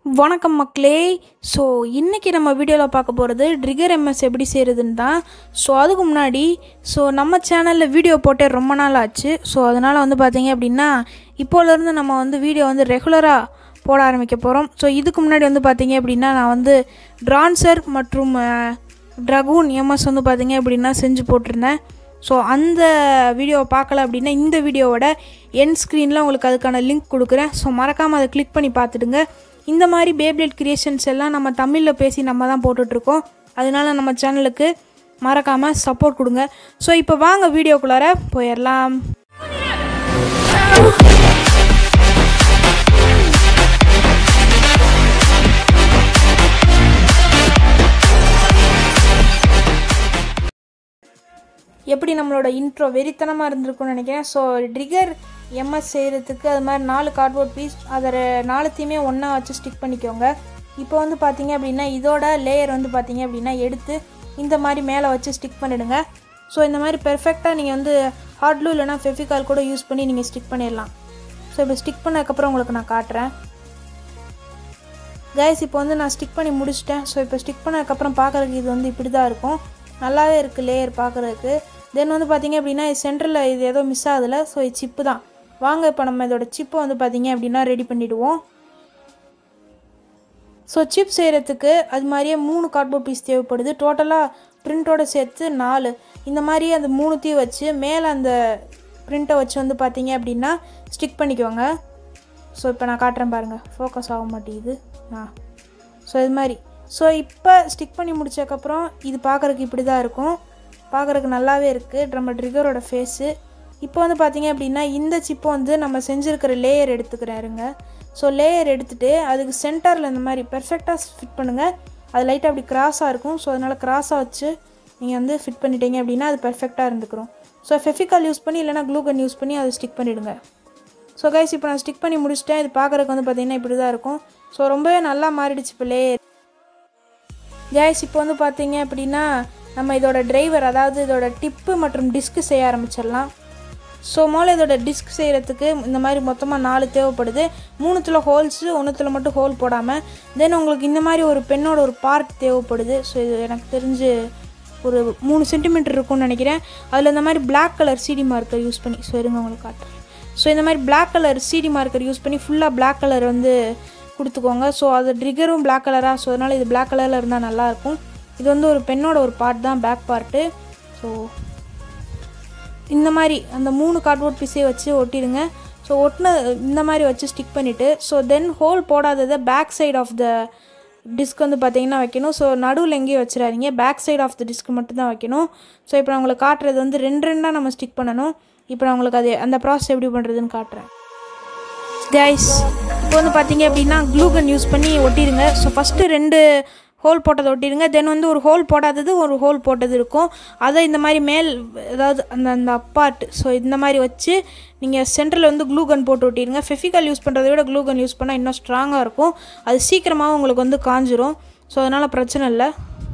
வணக்கம் மக்களே ஸோ இன்றைக்கி நம்ம வீடியோவில் பார்க்க போகிறது ட்ரிகர் எம்எஸ் எப்படி செய்கிறதுன்னு தான் ஸோ அதுக்கு முன்னாடி ஸோ நம்ம சேனலில் வீடியோ போட்டே ரொம்ப நாள் ஆச்சு ஸோ அதனால் வந்து பார்த்தீங்க அப்படின்னா இப்போலேருந்து நம்ம வந்து வீடியோ வந்து ரெகுலராக போட ஆரம்பிக்க போகிறோம் ஸோ இதுக்கு முன்னாடி வந்து பார்த்தீங்க அப்படின்னா நான் வந்து ட்ரான்சர் மற்றும் ட்ரகூன் எம்எஸ் வந்து பார்த்தீங்க அப்படின்னா செஞ்சு போட்டிருந்தேன் ஸோ அந்த வீடியோவை பார்க்கல அப்படின்னா இந்த வீடியோவோட என் ஸ்க்ரீனில் உங்களுக்கு அதுக்கான லிங்க் கொடுக்குறேன் ஸோ மறக்காமல் அதை கிளிக் பண்ணி பார்த்துடுங்க இந்த மாதிரி பேப்ளேட் கிரியேஷன்ஸ் எல்லாம் நம்ம தமிழில் பேசி நம்ம தான் போட்டுட்ருக்கோம் அதனால நம்ம சேனலுக்கு மறக்காமல் சப்போர்ட் கொடுங்க ஸோ இப்போ வாங்க வீடியோக்குள்ளார போயிடலாம் எப்படி நம்மளோட இன்ட்ரோ வெறித்தனமாக இருந்திருக்கும்னு நினைக்கிறேன் ஸோ ட்ரிகர் எம்எஸ் செய்கிறதுக்கு அது மாதிரி நாலு கார்ட்போர்ட் பீஸ் அதை நாலுத்தையுமே ஒன்றா வச்சு ஸ்டிக் பண்ணிக்கோங்க இப்போ வந்து பார்த்தீங்க அப்படின்னா இதோட லேயர் வந்து பார்த்தீங்க அப்படின்னா எடுத்து இந்த மாதிரி மேலே வச்சு ஸ்டிக் பண்ணிடுங்க ஸோ இந்த மாதிரி பெர்ஃபெக்டாக நீங்கள் வந்து ஹார்ட்லூ இல்லைனா ஃபெஃபிகால் கூட யூஸ் பண்ணி நீங்கள் ஸ்டிக் பண்ணிடலாம் ஸோ இப்போ ஸ்டிக் பண்ணதுக்கப்புறம் உங்களுக்கு நான் காட்டுறேன் கைஸ் இப்போ வந்து நான் ஸ்டிக் பண்ணி முடிச்சிட்டேன் ஸோ இப்போ ஸ்டிக் பண்ணதுக்கப்புறம் பார்க்குறதுக்கு இது வந்து இப்படி தான் இருக்கும் நல்லாவே இருக்குது லேயர் பார்க்குறதுக்கு தென் வந்து பார்த்தீங்க அப்படின்னா சென்டரில் இது ஏதோ மிஸ் ஆகுதுல ஸோ இது சிப்பு தான் வாங்க இப்போ நம்ம இதோட சிப்பை வந்து பார்த்தீங்க அப்படின்னா ரெடி பண்ணிவிடுவோம் ஸோ சிப் செய்கிறதுக்கு அது மாதிரியே மூணு கார்ட்போர்ட் பீஸ் தேவைப்படுது டோட்டலாக பிரிண்ட்டோட சேர்த்து நாலு இந்த மாதிரி அந்த மூணுத்தையும் வச்சு மேலே அந்த பிரிண்ட்டை வச்சு வந்து பார்த்தீங்க அப்படின்னா ஸ்டிக் பண்ணிக்கோங்க ஸோ இப்போ நான் காட்டுறேன் பாருங்கள் ஃபோக்கஸ் ஆக மாட்டேங்குது ஆ ஸோ இது மாதிரி ஸோ இப்போ ஸ்டிக் பண்ணி முடிச்சதுக்கப்புறம் இது பார்க்குறதுக்கு இப்படி தான் இருக்கும் பார்க்குறதுக்கு நல்லாவே இருக்குது நம்ம ட்ரிகரோட ஃபேஸு இப்போ வந்து பார்த்தீங்க அப்படின்னா இந்த சிப்பை வந்து நம்ம செஞ்சுருக்கிற லேயர் எடுத்துக்கிறாருங்க ஸோ லேயர் எடுத்துகிட்டு அதுக்கு சென்டரில் இந்த மாதிரி பெர்ஃபெக்டாக ஃபிட் பண்ணுங்கள் அது லைட்டாக அப்படி கிராஸாக இருக்கும் ஸோ அதனால் கிராஸாக வச்சு நீங்கள் வந்து ஃபிட் பண்ணிட்டீங்க அப்படின்னா அது பெர்ஃபெக்டாக இருந்துக்கிறோம் ஸோ ஃபெஃபிகால் யூஸ் பண்ணி இல்லைனா க்ளூகன் யூஸ் பண்ணி அதை ஸ்டிக் பண்ணிவிடுங்க ஸோ கைஸ் இப்போ நான் ஸ்டிக் பண்ணி முடிச்சிட்டேன் இது பார்க்குறதுக்கு வந்து பார்த்திங்கன்னா இப்படி தான் இருக்கும் ஸோ ரொம்பவே நல்லா மாறிடுச்சு இப்போ லேயர் கைஸ் இப்போ வந்து பார்த்தீங்க அப்படின்னா நம்ம இதோட டிரைவர் அதாவது இதோட டிப்பு மற்றும் டிஸ்க்கு செய்ய ஆரம்பிச்சிடலாம் ஸோ மோல இதோட டிஸ்க் செய்கிறதுக்கு இந்த மாதிரி மொத்தமாக நாலு தேவைப்படுது மூணுத்தில் ஹோல்ஸு ஒன்றுத்தில் மட்டும் ஹோல் போடாமல் தென் உங்களுக்கு இந்த மாதிரி ஒரு பெண்ணோட ஒரு பார்ட் தேவைப்படுது ஸோ இது எனக்கு தெரிஞ்சு ஒரு மூணு சென்டிமீட்டர் இருக்கும்னு நினைக்கிறேன் அதில் இந்த மாதிரி black colour CD marker use பண்ணி ஸோ இருங்க உங்களுக்கு காட்டுறேன் ஸோ இந்த மாதிரி black colour CD marker use பண்ணி ஃபுல்லாக பிளாக் கலர் வந்து கொடுத்துக்கோங்க ஸோ அது ட்ரிகரும் பிளாக் கலராக ஸோ அதனால் இது பிளாக் கலரில் இருந்தால் நல்லாயிருக்கும் இது வந்து ஒரு பெண்ணோட ஒரு பார்ட் தான் பேக் பார்ட்டு ஸோ இந்த மாதிரி அந்த மூணு கார்ட்போர்ட் பீஸே வச்சு ஒட்டிடுங்க ஸோ ஒட்டின இந்த மாதிரி வச்சு ஸ்டிக் பண்ணிவிட்டு ஸோ தென் ஹோல் போடாததை back side of the disc வந்து பார்த்தீங்கன்னா வைக்கணும் ஸோ நடுவில் எங்கேயும் வச்சிடாதீங்க back side of the disc மட்டும்தான் வைக்கணும் ஸோ இப்போ நான் உங்களுக்கு காட்டுறது வந்து ரெண்டு ரெண்டாக நம்ம ஸ்டிக் பண்ணணும் இப்போ நான் உங்களுக்கு அது அந்த ப்ராசஸ் எப்படி பண்ணுறதுன்னு காட்டுறேன் கைஸ் இப்போ வந்து பார்த்தீங்க அப்படின்னா க்ளூகன் யூஸ் பண்ணி ஒட்டிடுங்க ஸோ ஃபஸ்ட்டு ரெண்டு ஹோல் போட்டதை ஒட்டிடுங்க தென் வந்து ஒரு ஹோல் போடாதது ஒரு ஹோல் போட்டது இருக்கும் அதை இந்த மாதிரி மேல் அதாவது அந்த அந்த அப்பார்ட் ஸோ இந்த மாதிரி வச்சு நீங்கள் சென்டரில் வந்து க்ளூகன் போட்டு ஒட்டிடுங்க ஃபெஃபிகால் யூஸ் பண்ணுறதை விட க்ளூகன் யூஸ் பண்ணால் இன்னும் ஸ்ட்ராங்காக இருக்கும் அது சீக்கிரமாக உங்களுக்கு வந்து காஞ்சிரும் ஸோ அதனால் பிரச்சனை இல்லை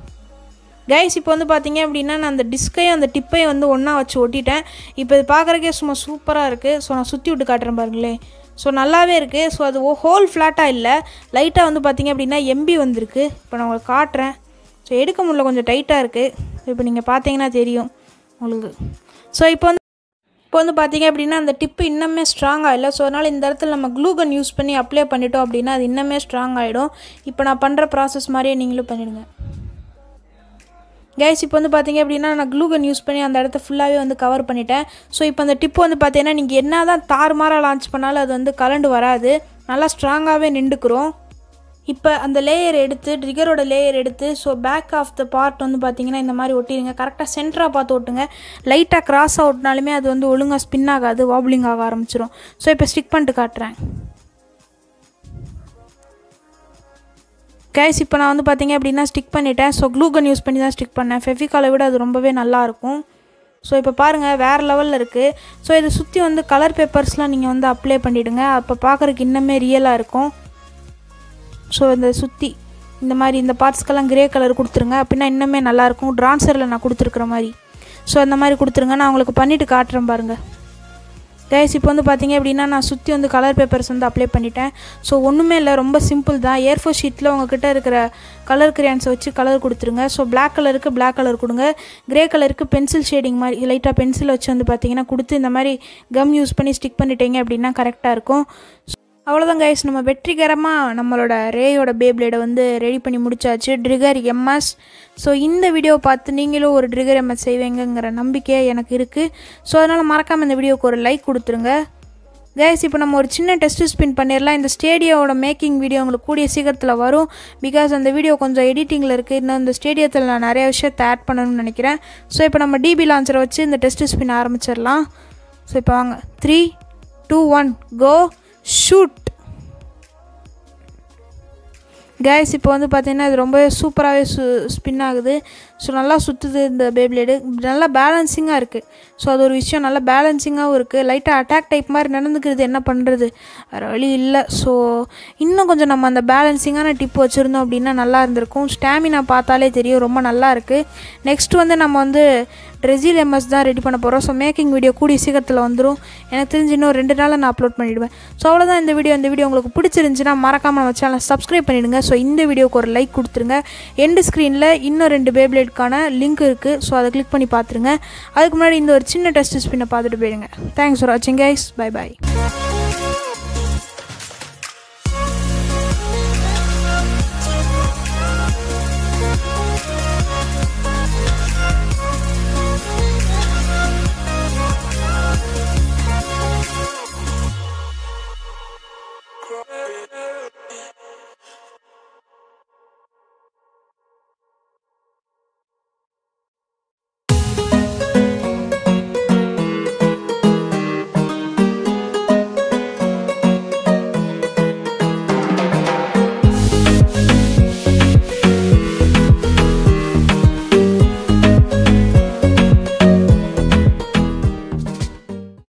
கைஸ் இப்போ வந்து பார்த்தீங்க அப்படின்னா நான் அந்த டிஸ்கையும் அந்த டிப்பையும் வந்து ஒன்றா வச்சு ஒட்டிட்டேன் இப்போ இது பார்க்குறக்கே சும்மா சூப்பராக இருக்குது ஸோ நான் சுற்றி விட்டு காட்டுறேன் பாருங்களேன் ஸோ நல்லாவே இருக்குது ஸோ அது ஹோல் ஃப்ளாட்டாக இல்லை லைட்டாக வந்து பார்த்திங்க அப்படின்னா எம்பி வந்திருக்கு இப்போ நான் உங்களுக்கு காட்டுறேன் ஸோ எடுக்க முடியல கொஞ்சம் டைட்டாக இருக்குது இப்போ நீங்கள் பார்த்தீங்கன்னா தெரியும் உங்களுக்கு ஸோ இப்போ வந்து இப்போ வந்து பார்த்தீங்க அப்படின்னா அந்த டிப்பு இன்னுமே ஸ்ட்ராங்காக இல்லை ஸோ அதனால் இந்த இடத்துல நம்ம க்ளூகன் யூஸ் பண்ணி அப்ளை பண்ணிட்டோம் அப்படின்னா அது இன்னுமே ஸ்ட்ராங் ஆகிடும் இப்போ நான் பண்ணுற ப்ராசஸ் மாதிரியே நீங்களும் பண்ணிவிடுங்க கைஸ் இப்போ வந்து பார்த்தீங்க அப்படின்னா நான் க்ளூகன் யூஸ் பண்ணி அந்த இடத்த ஃபுல்லாகவே வந்து கவர் பண்ணிட்டேன் ஸோ இப்போ அந்த டிப்பு வந்து பார்த்தீங்கன்னா நீங்கள் என்ன தான் தாறுமாறாக லான்ச் பண்ணாலும் அது வந்து கலண்டு வராது நல்லா ஸ்ட்ராங்காகவே நின்றுக்குறோம் இப்போ அந்த லேயர் எடுத்து ட்ரிகரோட லேயர் எடுத்து so back of the part வந்து பார்த்தீங்கன்னா இந்த மாதிரி ஒட்டிடுங்க கரெக்டாக சென்டராக பார்த்து ஒட்டுங்க லைட்டாக கிராஸாக ஒட்டினாலுமே அது வந்து ஒழுங்காக ஸ்பின் ஆகாது வாப்ளிங் ஆக ஆரம்பிச்சிடும் ஸோ இப்போ ஸ்டிக் பண்ணிட்டு காட்டுறேன் கைஸ் இப்போ நான் வந்து பார்த்தீங்க அப்படின்னா ஸ்டிக் பண்ணிட்டேன் ஸோ க்ளூகன் யூஸ் பண்ணி தான் ஸ்டிக் பண்ணேன் ஃபெவிகாலை விட அது ரொம்பவே நல்லாயிருக்கும் ஸோ இப்போ பாருங்கள் வேறு லெவலில் இருக்குது ஸோ இதை சுற்றி வந்து கலர் பேப்பர்ஸ்லாம் நீங்கள் வந்து அப்ளை பண்ணிவிடுங்க அப்போ பார்க்குறதுக்கு இன்னுமே ரியலாக இருக்கும் ஸோ இந்த சுற்றி இந்த மாதிரி இந்த பார்ட்ஸ்க்கெல்லாம் கிரே கலர் கொடுத்துருங்க அப்படின்னா இன்னுமே நல்லாயிருக்கும் ட்ரான்சரில் நான் கொடுத்துருக்குற மாதிரி ஸோ அந்த மாதிரி கொடுத்துருங்க நான் உங்களுக்கு பண்ணிவிட்டு காட்டுறேன் பாருங்கள் கைஸ் இப்போ வந்து பார்த்தீங்க அப்படின்னா நான் சுற்றி வந்து கலர் பேப்பர்ஸ் வந்து அப்ளை பண்ணிட்டேன் ஸோ ஒன்றுமே இல்லை ரொம்ப சிம்பிள் தான் ஏர் ஃபோர் ஷீட்டில் உங்ககிட்ட இருக்கிற கலர் கிரையான்ஸை வச்சு கலர் கொடுத்துருங்க ஸோ Black கலருக்கு Black கலர் கொடுங்க கிரே கலருக்கு பென்சில் ஷேடிங் மாதிரி லைட்டாக பென்சில் வச்சு வந்து பார்த்தீங்கன்னா கொடுத்து இந்த மாதிரி கம் யூஸ் பண்ணி ஸ்டிக் பண்ணிட்டீங்க அப்படின்னா கரெக்டாக இருக்கும் அவ்வளோதான் கைஸ் நம்ம வெற்றிகரமாக நம்மளோட ரேயோட பேப்ளேடை வந்து ரெடி பண்ணி முடிச்சாச்சு ட்ரிகர் எம்எஸ் ஸோ இந்த வீடியோவை பார்த்து நீங்களும் ஒரு ட்ரிகர் எம்எஸ் செய்வீங்கங்கிற நம்பிக்கை எனக்கு இருக்குது ஸோ அதனால் மறக்காமல் இந்த வீடியோவுக்கு ஒரு லைக் கொடுத்துருங்க கைஸ் இப்போ நம்ம ஒரு சின்ன டெஸ்ட் ஸ்பின் பண்ணிடலாம் இந்த ஸ்டேடியோட மேக்கிங் வீடியோ உங்களுக்கு கூடிய சீக்கிரத்தில் வரும் பிகாஸ் அந்த வீடியோ கொஞ்சம் எடிட்டிங்கில் இருக்குது இன்னும் இந்த ஸ்டேடியத்தில் நான் நிறைய விஷயத்தை ஆட் பண்ணணும்னு நினைக்கிறேன் ஸோ இப்போ நம்ம டிபி லான்ச்சரை வச்சு இந்த டெஸ்ட் ஸ்பின் ஆரம்பிச்சிடலாம் ஸோ இப்போ வாங்க three two one go shoot guys இப்போ வந்து பார்த்தீங்கன்னா இது ரொம்பவே சூப்பராகவே சு ஸ்பின் ஆகுது ஸோ நல்லா சுற்றுது இந்த பேப்ளேடு நல்லா பேலன்சிங்காக இருக்குது ஸோ அது ஒரு விஷயம் நல்லா பேலன்சிங்காகவும் இருக்குது லைட்டாக அட்டாக் டைப் மாதிரி நடந்துக்கிறது என்ன பண்ணுறது வேறு வழி இல்லை ஸோ இன்னும் கொஞ்சம் நம்ம அந்த பேலன்சிங்கான டிப் வச்சுருந்தோம் அப்படின்னா நல்லா இருந்திருக்கும் ஸ்டாமினா பார்த்தாலே தெரியும் ரொம்ப நல்லா இருக்குது நெக்ஸ்ட் வந்து நம்ம வந்து ட்ரெஸில் எம்எஸ் தான் ரெடி பண்ண போகிறோம் ஸோ மேக்கிங் வீடியோ கூடிய சீக்கிரத்தில் வந்துடும் எனக்கு தெரிஞ்சு இன்னும் ரெண்டு நாளில் நான் அப்லோட் பண்ணிவிடுவேன் ஸோ அவ்வளோதான் இந்த வீடியோ இந்த வீடியோ உங்களுக்கு பிடிச்சிருந்துச்சுன்னா மறக்காமல் நம்ம சேனலை சப்ஸ்கிரைப் பண்ணிவிடுங்க ஸோ இந்த வீடியோக்கு ஒரு லைக் கொடுத்துருங்க எண்டு ஸ்க்ரீனில் இன்னும் ரெண்டு பேப்ளேட்கான லிங்க் இருக்குது ஸோ அதை கிளிக் பண்ணி பார்த்துருங்க அதுக்கு முன்னாடி இந்த ஒரு சின்ன டெஸ்ட் ஸ்பின்னை பார்த்துட்டு போயிடுங்க தேங்க்ஸ் ஃபார் வாட்சிங் கைஸ் பை பாய்